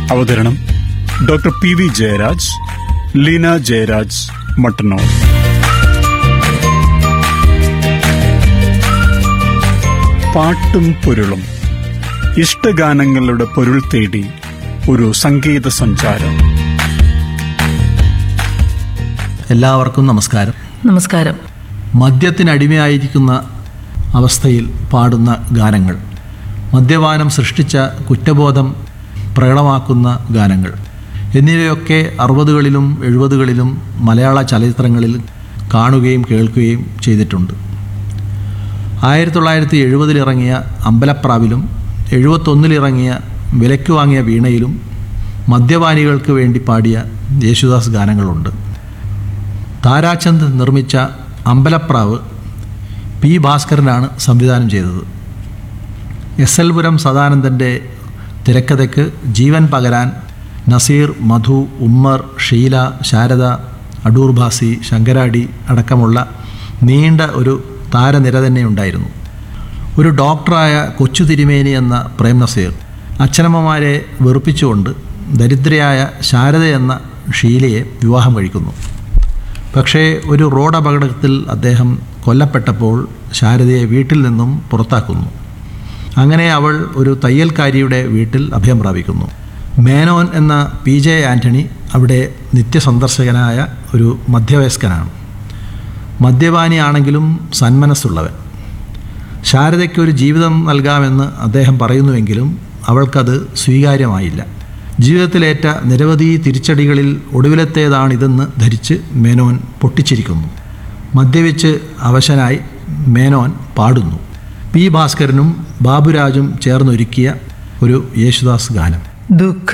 അവതരണം doctor P V Jayaraj Leena Jayaraj Mattannur പാട്ടും പൊരുളും ഇഷ്ടഗാനങ്ങളുടെ പൊരുൾ തേടി ഒരു സംഗീത സഞ്ചാരം എല്ലാവർക്കും നമസ്കാരം നമസ്കാരം മദ്യത്തിനടിമയായിരിക്കുന്ന അവസ്ഥയിൽ പാടുന്ന ഗാനങ്ങൾ മദ്യപാനം സൃഷ്ടിച്ച കുറ്റബോധം പ്രകടമാക്കുന്ന ഗാനങ്ങൾ എന്നിവയൊക്കെ അറുപതുകളിലും എഴുപതുകളിലും മലയാള ചലച്ചിത്രങ്ങളിൽ കാണുകയും കേൾക്കുകയും ചെയ്തിട്ടുണ്ട് ആയിരത്തി തൊള്ളായിരത്തി എഴുപതിലിറങ്ങിയ അമ്പലപ്രാവിലും എഴുപത്തൊന്നിലിറങ്ങിയ വിലയ്ക്ക് വാങ്ങിയ വീണയിലും മദ്യപാനികൾക്ക് വേണ്ടി പാടിയ യേശുദാസ് ഗാനങ്ങളുണ്ട് താരാചന്ദ് നിർമ്മിച്ച അമ്പലപ്രാവ് പി ഭാസ്കരനാണ് സംവിധാനം ചെയ്തത് എസ് എൽ പുരം സദാനന്ദൻ്റെ തിരക്കഥയ്ക്ക് ജീവൻ പകരാൻ നസീർ മധു ഉമ്മർ ഷീല ശാരദ അടൂർ ഭാസി ശങ്കരാടി അടക്കമുള്ള നീണ്ട ഒരു താരനിര തന്നെ ഉണ്ടായിരുന്നു ഒരു ഡോക്ടറായ കൊച്ചു തിരുമേനി എന്ന പ്രേം നസീർ അച്ഛനമ്മമാരെ വെറുപ്പിച്ചുകൊണ്ട് ദരിദ്രയായ ശാരദ എന്ന ഷീലയെ വിവാഹം കഴിക്കുന്നു പക്ഷേ ഒരു റോഡ് അപകടത്തിൽ അദ്ദേഹം കൊല്ലപ്പെട്ടപ്പോൾ ശാരദയെ വീട്ടിൽ നിന്നും പുറത്താക്കുന്നു അങ്ങനെ അവൾ ഒരു തയ്യൽക്കാരിയുടെ വീട്ടിൽ അഭയം പ്രാപിക്കുന്നു മേനോൻ എന്ന പി ജെ ആൻ്റണി അവിടെ നിത്യസന്ദർശകനായ ഒരു മധ്യവയസ്കനാണ് മദ്യപാനിയാണെങ്കിലും സന്മനസ്സുള്ളവൻ ശാരദയ്ക്ക് ഒരു ജീവിതം നൽകാമെന്ന് അദ്ദേഹം പറയുന്നുവെങ്കിലും അവൾക്കത് സ്വീകാര്യമായില്ല ജീവിതത്തിലേറ്റ നിരവധി തിരിച്ചടികളിൽ ഒടുവിലത്തേതാണിതെന്ന് ധരിച്ച് മേനോൻ പൊട്ടിച്ചിരിക്കുന്നു മദ്യപിച്ച് അവശനായി മേനോൻ പാടുന്നു പി ഭാസ്കരനും ബാബുരാജും ചേർന്നൊരുക്കിയ ഒരു യേശുദാസ് ഗാനം ദുഃഖ